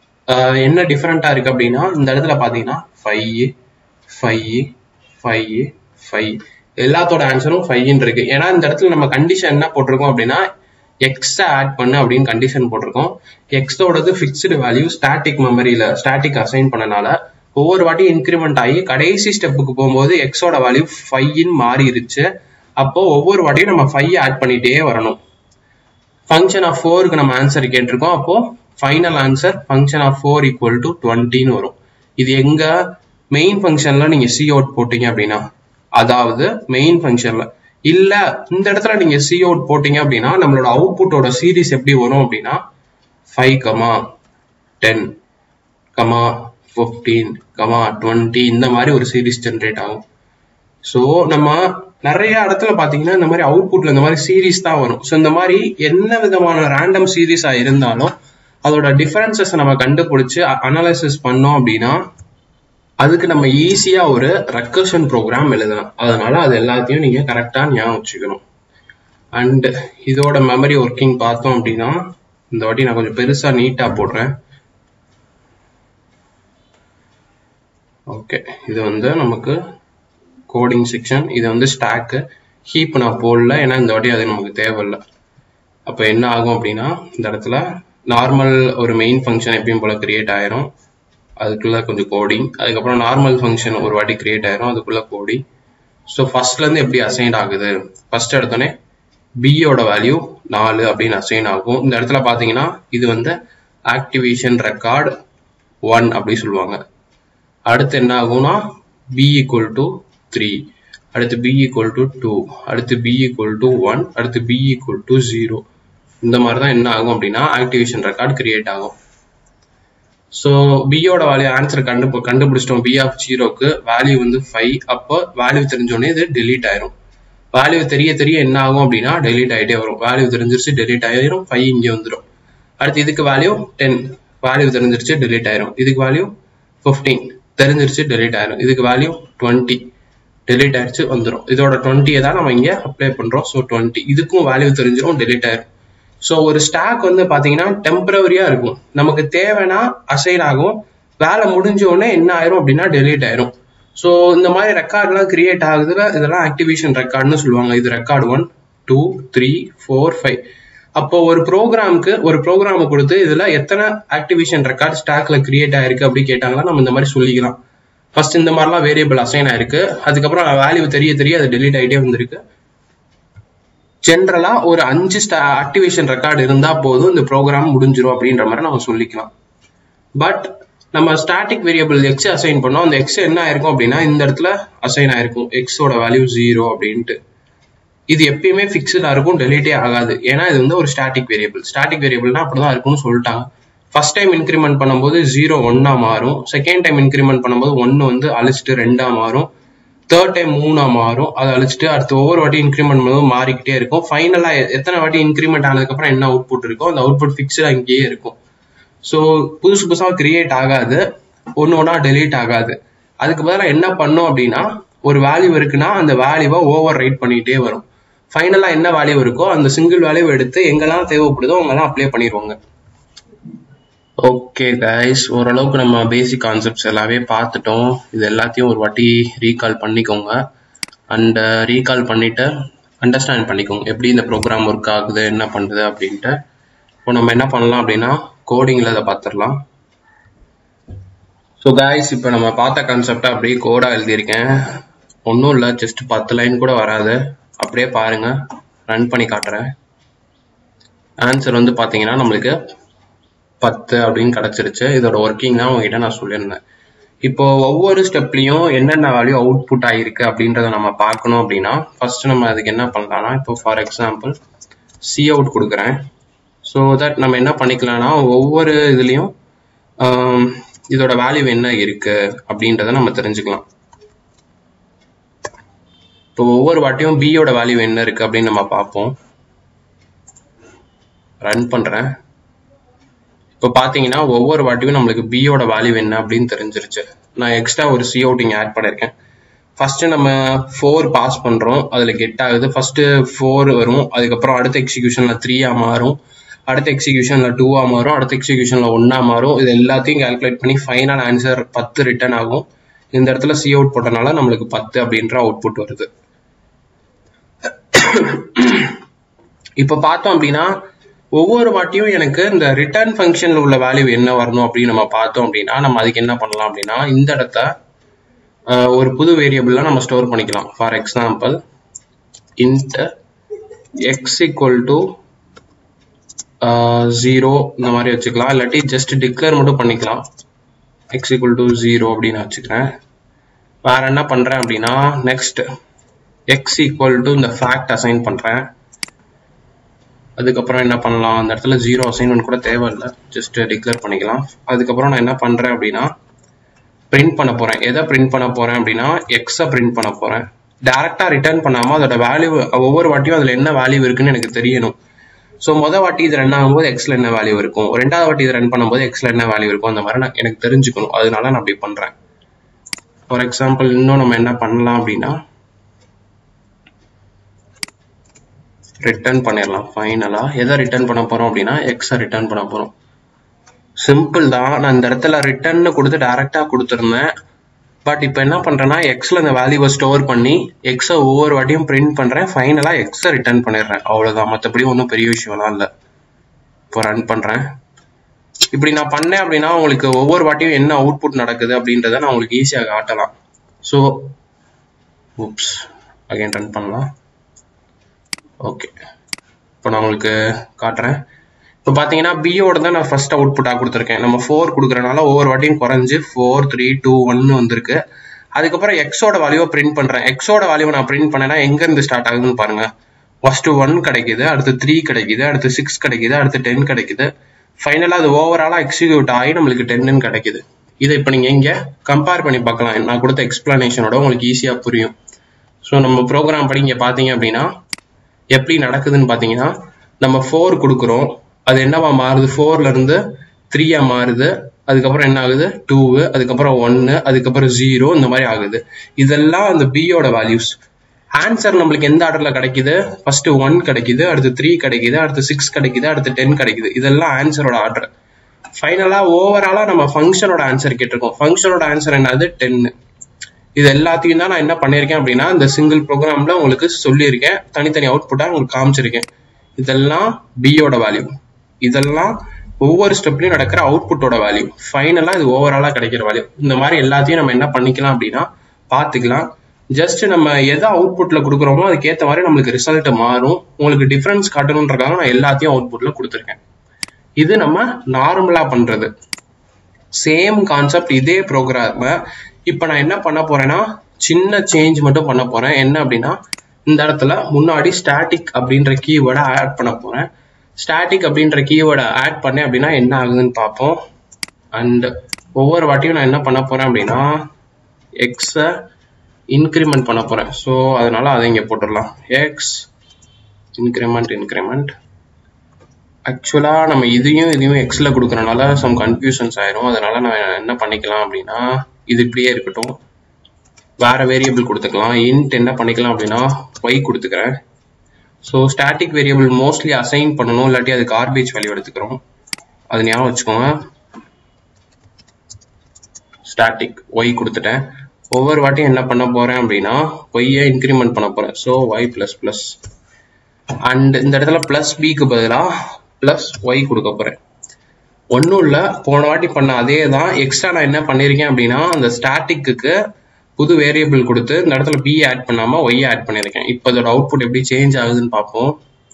என்ன டிஃப்ரெண்டா இருக்கு அப்படின்னா இந்த இடத்துல பாத்தீங்கன்னா ஃபைவ் ஃபைவ் ஃபைவ் ஃபைவ் எல்லாத்தோட ஆன்சரும் ஃபைவ்னு இருக்கு ஏன்னா இந்த இடத்துல நம்ம கண்டிஷன் என்ன போட்டிருக்கோம் அப்படின்னா எக்ஸ் ஆட் பண்ணு அப்படின்னு கண்டிஷன் போட்டிருக்கோம் எக்ஸோடது ஃபிக்ஸ்டு வேல்யூ ஸ்டாட்டிக் மெமரியில ஸ்டாட்டிக் அசைன் பண்ணனால ஒவ்வொரு வாட்டியும் இன்க்ரிமெண்ட் ஆகி கடைசி ஸ்டெப்புக்கு போகும்போது எக்ஸோட வேல்யூ ஃபைவ்னு மாறிடுச்சு அப்போ ஒவ்வொரு வாட்டியும் நம்ம ஃபைவ் ஆட் பண்ணிட்டே வரணும் ஃபங்க்ஷன் ஆஃப் ஃபோருக்கு நம்ம ஆன்சர் கேட்டிருக்கோம் அப்போ final answer function of four equal to டுவெண்ட்டின்னு வரும் இது எங்க மெயின் ஃபங்க்ஷன்ல நீங்க சி அவுட் போட்டீங்க அப்படின்னா அதாவது மெயின் ஃபங்க்ஷன்ல இல்ல இந்த இடத்துல நீங்க சி அவுட் போட்டீங்க அப்படின்னா நம்மளோட அவுட்புட்டோட சீரிஸ் எப்படி வரும் அப்படின்னா five comma ten comma fifteen comma twenty இந்த மாதிரி ஒரு சீரிஸ் ஜென்ரேட் ஆகும் ஸோ நம்ம நிறைய இடத்துல பாத்தீங்கன்னா இந்த மாதிரி அவுட்புட்ல இந்த மாதிரி சீரீஸ் தான் வரும் ஸோ இந்த மாதிரி என்ன விதமான ரேண்டம் சீரீஸா இருந்தாலும் அதோட டிஃபரன்சஸ் நம்ம கண்டுபிடிச்சு அனாலிசிஸ் பண்ணோம் அப்படின்னா அதுக்கு நம்ம ஈஸியா ஒரு ரெக்கர்ஷன் ப்ரோக்ராம் எழுதலாம் அதனால அது எல்லாத்தையும் நீங்க கரெக்டா ஞாபகம் வச்சுக்கணும் அண்ட் இதோட மெமரி ஒர்க்கிங் பார்த்தோம் அப்படின்னா இந்த வாட்டி நான் கொஞ்சம் பெருசா நீட்டா போடுறேன் ஓகே இது வந்து நமக்கு கோடிங் செக்ஷன் இது வந்து ஸ்டாக்கு ஹீப் நான் போடல ஏன்னா இந்த வாட்டி அது நமக்கு தேவையில்லை அப்போ என்ன ஆகும் அப்படின்னா இந்த இடத்துல நார்மல் ஒரு மெயின் ஃபங்க்ஷன் எப்பயும் போல கிரியேட் ஆயிரும் அதுக்குள்ள கொஞ்சம் கோடிங் அதுக்கப்புறம் நார்மல் ஃபங்க்ஷன் ஒரு வாட்டி கிரியேட் ஆயிரும் அதுக்குள்ள கோடிங் ஸோ ஃபர்ஸ்ட்ல இருந்து எப்படி அசைன் ஆகுது ஃபர்ஸ்ட் எடுத்தோடனே பியோட வேல்யூ நாலு அப்படின்னு அசைன் ஆகும் இந்த இடத்துல பார்த்தீங்கன்னா இது வந்து ஆக்டிவேஷன் ரெக்கார்ட் ஒன் அப்படி சொல்லுவாங்க அடுத்து என்ன ஆகும்னா பி ஈக்குவல் டு த்ரீ அடுத்து பி ஈக்குவல் டு டூ அடுத்து பி ஈக்குவல் டு ஒன் அடுத்து பி ஈக்குவல் டு ஜீரோ இந்த மாதிரி தான் என்ன ஆகும் அப்படின்னா ஆக்டிவேஷன் ரெக்கார்ட் கிரியேட் ஆகும் ஸோ பியோட வேல்யூ ஆன்சர் கண்டு கண்டுபிடிச்சிட்டோம் பி ஆஃப் ஜீரோக்கு வேல்யூ வந்து ஃபைவ் அப்போ வேல்யூ தெரிஞ்சோடனே இது டெலீட் ஆயிரும் வேல்யூ தெரிய தெரிய என்ன ஆகும் அப்படின்னா டெலீட் ஆகிட்டே வரும் வேல்யூ தெரிஞ்சிருச்சு டெலீட் ஆயிரும் ஃபைவ் இங்கே வந்துடும் அடுத்து இதுக்கு வேல்யூ டென் வேல்யூ தெரிஞ்சிருச்சு டெலீட் ஆயிரும் இதுக்கு வேல்யூ ஃபிஃப்டீன் தெரிஞ்சிருச்சு டெலீட் ஆயிரும் இதுக்கு வேல்யூ டுவெண்ட்டி டெலீட் ஆயிடுச்சு வந்துடும் இதோட டுவெண்ட்டியை தான் நம்ம இங்கே அப்ளை பண்ணுறோம் ஸோ டுவெண்ட்டி இதுக்கும் வேல்யூ தெரிஞ்சிடும் டெலீட் ஆயிரும் ஸோ ஒரு ஸ்டாக் வந்து பார்த்தீங்கன்னா டெம்பரவரியாக இருக்கும் நமக்கு தேவைன்னா அசைன் ஆகும் வேலை முடிஞ்ச உடனே என்ன ஆயிரும் அப்படின்னா டெலீட் ஆயிரும் ஸோ இந்த மாதிரி ரெக்கார்ட்லாம் கிரியேட் ஆகுதுல இதெல்லாம் ஆக்டிவேஷன் ரெக்கார்ட்னு சொல்லுவாங்க இது record one two three four five அப்போ ஒரு ப்ரோக்ராமுக்கு ஒரு ப்ரோக்ராம் கொடுத்து இதுல எத்தனை ஆக்டிவேஷன் ரெக்கார்ட் ஸ்டாக்ல கிரியேட் ஆயிருக்கு அப்படி கேட்டாங்கன்னா நம்ம இந்த மாதிரி சொல்லிக்கலாம் ஃபர்ஸ்ட் இந்த மாதிரிலாம் வேரியபிள் அசைன் ஆயிருக்கு அதுக்கப்புறம் வேல்யூ தெரிய தெரிய அது டெலீட் ஆகிட்டே வந்திருக்கு ஜென்ரலா ஒரு அஞ்சு ஆக்டிவேஷன் ரெக்கார்டு இருந்தா போதும் இந்த ப்ரோக்ராம் முடிஞ்சிரும் அப்படின்ற மாதிரி நம்ம சொல்லிக்கலாம் பட் நம்ம ஸ்டாட்டிக் வேரியபிள் எக்ஸ் அசைன் பண்ணோம் அந்த எக்ஸ் என்ன ஆயிருக்கும் அப்படின்னா இந்த இடத்துல அசைன் ஆயிருக்கும் எக்ஸோட வேல்யூ ஜீரோ அப்படின்ட்டு இது எப்பயுமே ஃபிக்ஸ்டா இருக்கும் டெலிட்டே ஆகாது ஏன்னா இது வந்து ஒரு ஸ்டாட்டிக் வேரியபிள் ஸ்டாட்டிக் வேரியபிள்னா அப்படிதான் இருக்கும்னு சொல்லிட்டாங்க ஃபர்ஸ்ட் டைம் இன்க்ரிமெண்ட் பண்ணும்போது ஜீரோ ஒன்னா மாறும் செகண்ட் டைம் இன்க்ரிமெண்ட் பண்ணும்போது ஒன்னு வந்து அழிச்சிட்டு ரெண்டா மாறும் தேர்ட் டைம் மூணா மாறும் அதை அழிச்சிட்டு அடுத்து ஒவ்வொரு வாட்டி இன்க்ரிமெண்ட் பண்ணும்போது மாறிக்கிட்டே இருக்கும் ஃபைனலா எத்தனை வாட்டி இன்க்ரிமெண்ட் ஆனதுக்கப்புறம் என்ன அவுட்புட் இருக்கோ அந்த அவுட்புட் ஃபிக்ஸ்டா இங்கேயே இருக்கும் ஸோ புதுசு புதுசாக கிரியேட் ஆகாது ஒன்று ஒன்றா டெலீட் ஆகாது அதுக்கு பதிலாக என்ன பண்ணும் அப்படின்னா ஒரு வேல்யூ இருக்குன்னா அந்த வேல்யூவை ஓவர் ரைட் பண்ணிகிட்டே வரும் ஃபைனலாக என்ன வேல்யூ இருக்கோ அந்த சிங்கிள் வேல்யூ எடுத்து எங்கெல்லாம் தேவைப்படுதோ அங்கெல்லாம் அப்ளை பண்ணிடுவாங்க ஓகே கைஸ் ஓரளவுக்கு நம்ம பேசிக் கான்செப்ட்ஸ் எல்லாமே பார்த்துட்டோம் இது எல்லாத்தையும் ஒரு வாட்டி ரீகால் பண்ணிக்கோங்க அண்ட் ரீகால் பண்ணிட்டு அண்டர்ஸ்டாண்ட் பண்ணிக்கோங்க எப்படி இந்த ப்ரோக்ராம் ஒர்க் ஆகுது என்ன பண்ணுது அப்படின்ட்டு இப்போ நம்ம என்ன பண்ணலாம் அப்படின்னா கோடிங்கில் அதை பார்த்துடலாம் ஸோ கைஸ் இப்போ நம்ம பார்த்த கான்செப்டை அப்படியே கோடாக எழுதியிருக்கேன் ஒன்றும் இல்லை ஜஸ்ட் பத்து லைன் கூட வராது அப்படியே பாருங்க ரன் பண்ணி காட்டுறேன் ஆன்சர் வந்து பார்த்தீங்கன்னா நம்மளுக்கு பத்து அப்படின்னு கிடச்சிருச்சு இதோட ஒர்க்கிங் தான் உங்ககிட்ட நான் சொல்லியிருந்தேன் இப்போ ஒவ்வொரு ஸ்டெப்லையும் என்னென்ன வேல்யூ அவுட்புட் ஆகிருக்கு அப்படின்றத நம்ம பார்க்கணும் அப்படின்னா ஃபர்ஸ்ட் நம்ம அதுக்கு என்ன பண்ணலாம்னா இப்போ ஃபார் எக்ஸாம்பிள் சி அவுட் கொடுக்குறேன் ஸோ தட் நம்ம என்ன பண்ணிக்கலாம்னா ஒவ்வொரு இதுலேயும் இதோட வேல்யூ என்ன இருக்கு அப்படின்றத நம்ம தெரிஞ்சுக்கலாம் இப்போ ஒவ்வொரு வாட்டியும் பியோட வேல்யூ என்ன இருக்கு அப்படின்னு நம்ம பார்ப்போம் ரன் பண்றேன் இப்போ பார்த்தீங்கன்னா ஒவ்வொரு வாட்டியும் நம்மளுக்கு பியோட வேல்யூ என்ன அப்படின்னு தெரிஞ்சிருச்சு நான் எக்ஸ்ட்ரா ஒரு சி அவுட்டிங் ஆட் பண்ணியிருக்கேன் ஃபர்ஸ்ட் நம்ம ஃபோர் பாஸ் பண்றோம் அதுல கெட் ஆகுது ஃபர்ஸ்ட் ஃபோர் வரும் அதுக்கப்புறம் அடுத்த எக்ஸிகியூஷன்ல த்ரீயா மாறும் அடுத்த எக்ஸிகியூஷன்ல டூவா மாறும் அடுத்த எக்ஸிகியூஷன்ல ஒன்னா மாறும் இது எல்லாத்தையும் கால்குலேட் பண்ணி ஃபைனல் ஆன்சர் பத்து ரிட்டர்ன் ஆகும் இந்த இடத்துல சி அவுட் போட்டனால நம்மளுக்கு பத்து அப்படின்ற அவுட்புட் வருது இப்போ பார்த்தோம் அப்படின்னா ஒவ்வொரு வாட்டியும் எனக்கு இந்த ரிட்டர்ன் ஃபங்க்ஷன்ல உள்ள வேல்யூ என்ன வரணும் அப்படின்னு நம்ம பார்த்தோம் அப்படின்னா நம்ம அதுக்கு என்ன பண்ணலாம் அப்படின்னா இந்த இடத்த ஒரு புது வேரியபிள்லாம் நம்ம ஸ்டோர் பண்ணிக்கலாம் for example int X equal to zero இந்த மாதிரி வச்சுக்கலாம் இல்லாட்டி ஜஸ்ட் டிக்ளேர் மட்டும் பண்ணிக்கலாம் எக்ஸ் ஈக்குவல் டு ஜீரோ அப்படின்னு வச்சுக்கிறேன் வேற என்ன பண்றேன் அப்படின்னா நெக்ஸ்ட் எக்ஸ் ஈக்குவல் டு இந்த ஃபேக்ட் அசைன் பண்றேன் அதுக்கப்புறம் என்ன பண்ணலாம் அந்த இடத்துல ஜீரோ அசைன்மெண்ட் கூட தேவையில்லை ஜஸ்ட் டிக்ளேர் பண்ணிக்கலாம் அதுக்கப்புறம் நான் என்ன பண்றேன் அப்படின்னா பிரிண்ட் பண்ண போறேன் எதை பிரிண்ட் பண்ண போறேன் அப்படின்னா எக்ஸை பிரிண்ட் பண்ண போறேன் டேரக்டா ரிட்டர்ன் பண்ணாம அதோட வேல்யூ ஒவ்வொரு வாட்டியும் அதுல என்ன வேல்யூ இருக்குன்னு எனக்கு தெரியணும் ஸோ மொதல் வாட்டி இது ரன் ஆகும்போது எக்ஸ்ல என்ன வேல்யூ இருக்கும் ரெண்டாவது வாட்டி இது ரன் பண்ணும்போது எக்ஸ்ல என்ன வேல்யூ இருக்கும் அந்த மாதிரி நான் எனக்கு தெரிஞ்சுக்கணும் அதனால நான் அப்படி பண்றேன் ஃபார் எக்ஸாம்பிள் இன்னும் நம்ம என்ன பண்ணலாம் அப்படின்னா ரிட்டர்ன் பண்ணிடலாம் ஃபைனலாக எதை ரிட்டர்ன் பண்ண போகிறோம் அப்படின்னா எக்ஸை ரிட்டர்ன் பண்ண போகிறோம் சிம்பிள் தான் நான் இந்த இடத்துல ரிட்டர்ன்னு கொடுத்து டேரெக்டாக கொடுத்துருந்தேன் பட் இப்போ என்ன பண்ணுறேன்னா எக்ஸில் இந்த வேல்யூவை ஸ்டோர் பண்ணி எக்ஸை ஒவ்வொரு வாட்டியும் பிரிண்ட் பண்ணுறேன் ஃபைனலாக எக்ஸை ரிட்டர்ன் பண்ணிடுறேன் அவ்வளோதான் மற்றபடி ஒன்றும் பெரிய விஷயம்லாம் இல்லை இப்போ ரன் பண்ணுறேன் இப்படி நான் பண்ணேன் அப்படின்னா உங்களுக்கு ஒவ்வொரு வாட்டியும் என்ன அவுட்புட் நடக்குது அப்படின்றத நான் உங்களுக்கு ஈஸியாக காட்டலாம் ஸோ உப்ஸ் அகைன் ரன் பண்ணலாம் ஓகே இப்போ நான் உங்களுக்கு காட்டுறேன் இப்போ பார்த்தீங்கன்னா பியோட தான் நான் ஃபர்ஸ்ட் அவுட்புட்டாக கொடுத்துருக்கேன் நம்ம ஃபோர் கொடுக்குறனால ஒவ்வொரு வாட்டியும் குறைஞ்சு ஃபோர் த்ரீ டூ ஒன்னு வந்திருக்கு அதுக்கப்புறம் எக்ஸோட வேல்யூவை பிரிண்ட் பண்ணுறேன் எக்ஸோட வேல்யூவை நான் பிரிண்ட் பண்ணேன்னா எங்கேருந்து ஸ்டார்ட் ஆகுதுன்னு பாருங்க ஃபர்ஸ்ட் ஒன் கிடைக்குது அடுத்து த்ரீ கிடைக்குது அடுத்து சிக்ஸ் கிடைக்குது அடுத்து டென் கிடைக்குது ஃபைனலாக அது ஓவராலாக எக்ஸிக்யூட் ஆகி நம்மளுக்கு டென்னு கிடைக்குது இதை இப்போ நீங்கள் இங்கே கம்பேர் பண்ணி பார்க்கலாம் நான் கொடுத்த எக்ஸ்பிளனேஷனோட உங்களுக்கு ஈஸியாக புரியும் ஸோ நம்ம ப்ரோக்ராம் படி இங்கே பார்த்தீங்க அப்படின்னா எப்படி நடக்குதுன்னு பார்த்தீங்கன்னா நம்ம ஃபோர் கொடுக்குறோம் அது என்னவா மாறுது ஃபோர்ல இருந்து த்ரீயா மாறுது அதுக்கப்புறம் என்ன ஆகுது டூவு அதுக்கப்புறம் ஒன்னு அதுக்கப்புறம் ஜீரோ இந்த மாதிரி ஆகுது இதெல்லாம் அந்த பியோட வேல்யூஸ் ஆன்சர் நம்மளுக்கு எந்த ஆர்டர்ல கிடைக்குது ஃபர்ஸ்ட் ஒன் கிடைக்குது அடுத்து த்ரீ கிடைக்குது அடுத்து சிக்ஸ் கிடைக்குது அடுத்து டென் கிடைக்குது இதெல்லாம் ஆன்சரோட ஆர்டர் ஃபைனலா ஓவராலா நம்ம ஃபங்க்ஷனோட ஆன்சர் கேட்டிருக்கோம் ஃபங்க்ஷனோட ஆன்சர் என்னது டென்னு இது எல்லாத்தையும் தான் நான் என்ன பண்ணியிருக்கேன் அப்படின்னா இந்த சிங்கிள் ப்ரோக்ராம்ல உங்களுக்கு சொல்லியிருக்கேன் தனித்தனி அவுட்புட்டா உங்களுக்கு காமிச்சிருக்கேன் இதெல்லாம் பியோட வேல்யூ இதெல்லாம் ஒவ்வொரு ஸ்டெப்லயும் நடக்கிற அவுட்புட்டோட வேல்யூ ஃபைனலா இது ஓவராலா கிடைக்கிற வேல்யூ இந்த மாதிரி எல்லாத்தையும் நம்ம என்ன பண்ணிக்கலாம் அப்படின்னா பார்த்துக்கலாம் ஜஸ்ட் நம்ம எதை அவுட்புட்ல கொடுக்குறோமோ அதுக்கேற்ற மாதிரி நம்மளுக்கு ரிசல்ட் மாறும் உங்களுக்கு டிஃபரன்ஸ் காட்டணுன்றக்காக நான் எல்லாத்தையும் அவுட்புட்ல கொடுத்துருக்கேன் இது நம்ம நார்மலா பண்றது சேம் கான்செப்ட் இதே ப்ரோக்ராம இப்போ நான் என்ன பண்ண போறேன்னா சின்ன சேஞ்ச் மட்டும் பண்ண போறேன் என்ன அப்படின்னா இந்த இடத்துல முன்னாடி ஸ்டாட்டிக் அப்படின்ற கீவேர்டை ஆட் பண்ண போறேன் ஸ்டாட்டிக் அப்படின்ற கீவேர்டை ஆட் பண்ணேன் அப்படின்னா என்ன ஆகுதுன்னு பார்ப்போம் அண்ட் ஒவ்வொரு வாட்டியும் நான் என்ன பண்ண போறேன் அப்படின்னா எக்ஸை இன்க்ரிமெண்ட் பண்ண போறேன் ஸோ அதனால அதை இங்கே போட்டுடலாம் எக்ஸ் இன்க்ரிமெண்ட் இன்க்ரிமெண்ட் ஆக்சுவலாக நம்ம இதையும் இதையும் எக்ஸில் கொடுக்குறனால சம் கன்ஃபியூஷன்ஸ் ஆயிரும் அதனால நான் என்ன பண்ணிக்கலாம் அப்படின்னா இது இப்படியே இருக்கட்டும் வேற வேரியபிள் கொடுத்துக்கலாம் இன்ட் என்ன பண்ணிக்கலாம் அப்படின்னா ஒய் கொடுத்துக்கிறேன் so static variable mostly assign பண்ணணும் இல்லாட்டி அது கார்பேஜ் வேல்யூ எடுத்துக்கிறோம் அது ஞாபகம் வச்சுக்கோங்க ஸ்டாட்டிக் ஒய் கொடுத்துட்டேன் ஒவ்வொரு வாட்டியும் என்ன பண்ண போறேன் அப்படின்னா ஒய்யை இன்க்ரிமெண்ட் பண்ண போறேன் so y plus plus and இந்த இடத்துல பிளஸ் பிக்கு பதிலாக பிளஸ் ஒய் கொடுக்க போறேன் ஒன்றும் இல்லை போன வாட்டி பண்ண அதே தான் எக்ஸ்ட்ரா நான் என்ன பண்ணியிருக்கேன் அப்படின்னா அந்த ஸ்டாட்டிக்கு புது வேரியபிள் கொடுத்து இந்த இடத்துல பி ஆட் பண்ணாம ஒய் ஆட் பண்ணியிருக்கேன் இப்போ அதோட அவுட்புட் எப்படி சேஞ்ச் ஆகுதுன்னு பார்ப்போம்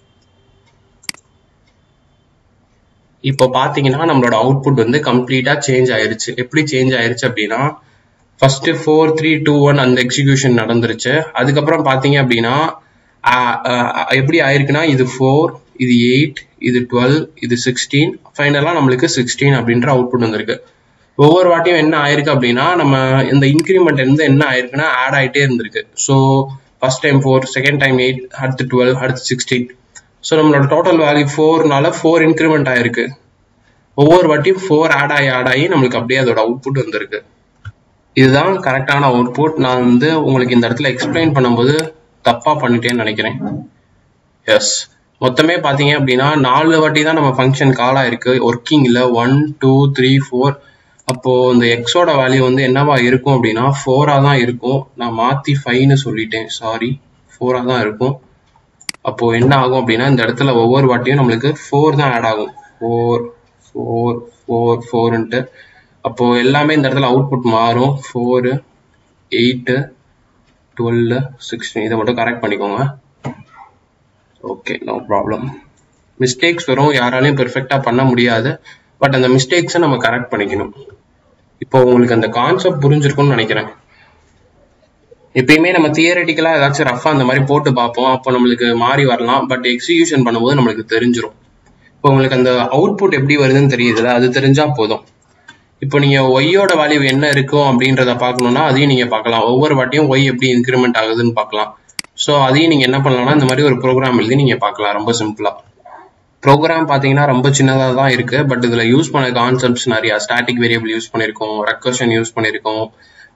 இப்போ பார்த்தீங்கன்னா நம்மளோட அவுட்புட் வந்து கம்ப்ளீட்டா சேஞ்ச் ஆயிருச்சு எப்படி சேஞ்ச் ஆயிருச்சு அப்படின்னா first four three two one அந்த எக்ஸிகியூஷன் நடந்துருச்சு அதுக்கப்புறம் பார்த்தீங்க அப்படின்னா எப்படி ஆயிருக்குன்னா இது ஃபோர் இது எயிட் இது டுவெல் இது சிக்ஸ்டீன் ஃபைனலாக நம்மளுக்கு சிக்ஸ்டீன் அப்படின்ற அவுட்புட் வந்திருக்கு ஒவ்வொரு வாட்டியும் என்ன ஆயிருக்கு அப்படின்னா நம்ம இந்த இன்க்ரிமெண்ட் இருந்து என்ன ஆயிருக்குன்னா ஆட் ஆகிட்டே இருந்திருக்கு so first time four second time eight அடுத்து டுவெல் அடுத்து சிக்ஸ்டீன் ஸோ நம்மளோட டோட்டல் வேல்யூ ஃபோர்னால ஃபோர் இன்க்ரிமெண்ட் ஆயிருக்கு ஒவ்வொரு வாட்டியும் ஃபோர் ஆட் ஆகி ஆட் ஆகி நம்மளுக்கு அப்படியே அதோட அவுட்புட் வந்திருக்கு இதுதான் கரெக்டான அவுட்புட் நான் வந்து உங்களுக்கு இந்த இடத்துல எக்ஸ்பிளைன் பண்ணும்போது தப்பா பண்ணிட்டேன்னு நினைக்கிறேன் எஸ் மொத்தமே பார்த்தீங்க அப்படின்னா நாலு வாட்டி தான் நம்ம ஃபங்க்ஷன் கால் ஆயிருக்கு ஒர்க்கிங்கில் ஒன் டூ த்ரீ ஃபோர் அப்போ இந்த எக்ஸோட வேல்யூ வந்து என்னவா இருக்கும் அப்படின்னா ஃபோரா தான் இருக்கும் நான் மாத்தி ஃபைவ்னு சொல்லிட்டேன் சாரி ஃபோரா தான் இருக்கும் அப்போ என்ன ஆகும் அப்படின்னா இந்த இடத்துல ஒவ்வொரு வாட்டியும் நம்மளுக்கு ஃபோர் தான் ஆட் ஆகும் ஃபோர் ஃபோர் ஃபோர் ஃபோர்ன்ட்டு அப்போ எல்லாமே இந்த இடத்துல அவுட்புட் மாறும் ஃபோரு எயிட்டு டுவெல் சிக்ஸ்டீன் இதை மட்டும் கரெக்ட் பண்ணிக்கோங்க ஓகே நோ ப்ராப்ளம் மிஸ்டேக்ஸ் வரும் யாராலையும் பெர்ஃபெக்டாக பண்ண முடியாது பட் அந்த மிஸ்டேக்ஸை நம்ம கரெக்ட் பண்ணிக்கணும் இப்போ உங்களுக்கு அந்த கான்செப்ட் புரிஞ்சிருக்கும்னு நினைக்கிறேன் எப்பயுமே நம்ம தியரட்டிக்கலாக ஏதாச்சும் ரஃபாக அந்த மாதிரி போட்டு பார்ப்போம் அப்போ நம்மளுக்கு மாறி வரலாம் பட் எக்ஸிகியூஷன் பண்ணும்போது நம்மளுக்கு தெரிஞ்சிடும் இப்போ உங்களுக்கு அந்த அவுட்புட் எப்படி வருதுன்னு தெரியுதுல அது தெரிஞ்சா போதும் இப்போ நீங்க ஒய்யோட வேல்யூ என்ன இருக்கும் அப்படின்றத பார்க்கணும்னா அதையும் நீங்க பார்க்கலாம் ஒவ்வொரு வாட்டியும் ஒய் எப்படி இன்க்ரிமெண்ட் ஆகுதுன்னு பார்க்கலாம் ஸோ அதையும் நீங்க என்ன பண்ணலாம்னா இந்த மாதிரி ஒரு ப்ரோக்ராம் எழுதி நீங்க பார்க்கலாம் ரொம்ப சிம்பிளா ப்ரோக்ராம் பார்த்தீங்கன்னா ரொம்ப சின்னதாக தான் இருக்கு பட் இதில் யூஸ் பண்ண கான்செப்ட்ஸ் நிறையா ஸ்டாட்டிக் வேரியபிள் யூஸ் பண்ணியிருக்கோம் ரெக்கர்ஷன் யூஸ் பண்ணியிருக்கோம்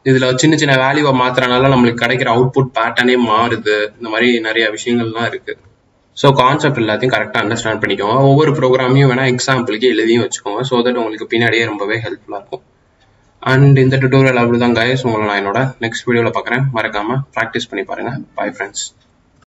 இதில் சின்ன சின்ன வேல்யூவை மாத்துறதுனால நம்மளுக்கு கிடைக்கிற அவுட்புட் பேட்டர்னே மாறுது இந்த மாதிரி நிறைய விஷயங்கள்லாம் இருக்குது ஸோ கான்செப்ட் எல்லாத்தையும் கரெக்டாக அண்டர்ஸ்டாண்ட் பண்ணிக்கோங்க ஒவ்வொரு ப்ரோக்ராமையும் வேணால் எக்ஸாம்பிளுக்கு எழுதியும் வச்சுக்கோங்க ஸோ தட் உங்களுக்கு பின்னாடியே ரொம்பவே ஹெல்ப்ஃபுல்லாக இருக்கும் அண்ட் இந்த டுட்டோரியல் அவ்வளோதான் கைஸ் உங்களை நான் என்னோட நெக்ஸ்ட் வீடியோவில் பார்க்குறேன் மறக்காமல் ப்ராக்டிஸ் பண்ணி பாருங்கள் பை ஃப்ரெண்ட்ஸ்